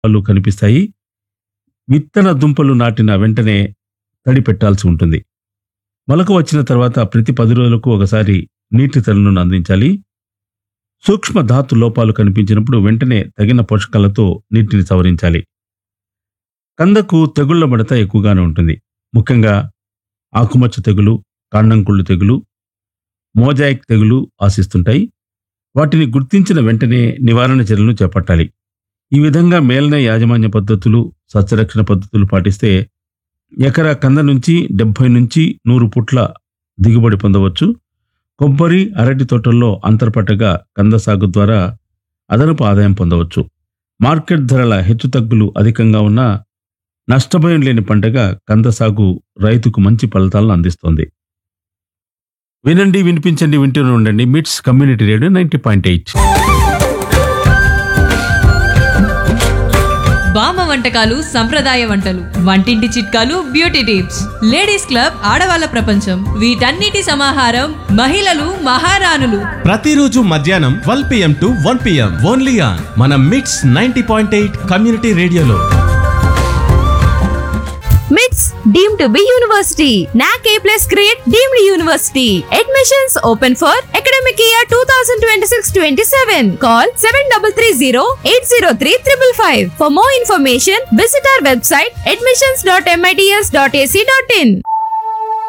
వాళ్ళు కనిపిస్తాయి విత్తన దుంపలు నాటిన వెంటనే తడి పెట్టాల్సి ఉంటుంది మొలక వచ్చిన తర్వాత ప్రతి పది రోజులకు ఒకసారి నీటి తడులను అందించాలి సూక్ష్మ ధాతు లోపాలు కనిపించినప్పుడు వెంటనే తగిన పోషకాలతో నీటిని సవరించాలి కందకు తెగుళ్ల మడత ఎక్కువగానే ఉంటుంది ముఖ్యంగా ఆకుమచ్చ తెగులు కాండంకుళ్ళు తెగులు మోజాయిక్ తెగులు ఆశిస్తుంటాయి వాటిని గుర్తించిన వెంటనే నివారణ చర్యలను చేపట్టాలి ఈ విధంగా మేలన యాజమాన్య పద్ధతులు సస్యరక్షణ పద్ధతులు పాటిస్తే ఎకరా కంద నుంచి డెబ్బై నుంచి నూరు పుట్ల దిగుబడి పొందవచ్చు కొబ్బరి అరటి తోటల్లో అంతర్పట్టగా కంద సాగు ద్వారా అదనపు ఆదాయం పొందవచ్చు మార్కెట్ ధరల హెచ్చుతగ్గులు అధికంగా ఉన్నా నష్టభయం లేని పంటగా కంద సాగు రైతుకు మంచి ఫలితాలను అందిస్తోంది వినండి వినిపించండి వింటూనే ఉండండి MITS community radio ninety point eight బామ్మ వంటకాలు సంప్రదాయ వంటలు వంటింటి చిట్కాలు బ్యూటీ టిప్స్ లేడీస్ క్లబ్ ఆడవాళ్ళ ప్రపంచం వీటన్నిటి సమాహారం మహిళలు మహారాణులు ప్రతిరోజు మధ్యాహ్నం twelve PM to one PM only on మన MITS ninety point eight community రేడియోలో మిట్స్ deem to be university NAAC A plus grade deemed university admissions open for academic year two thousand twenty six twenty seven call seven double three zero eight zero three triple five for more information visit our website admissions dot MITS dot AC dot in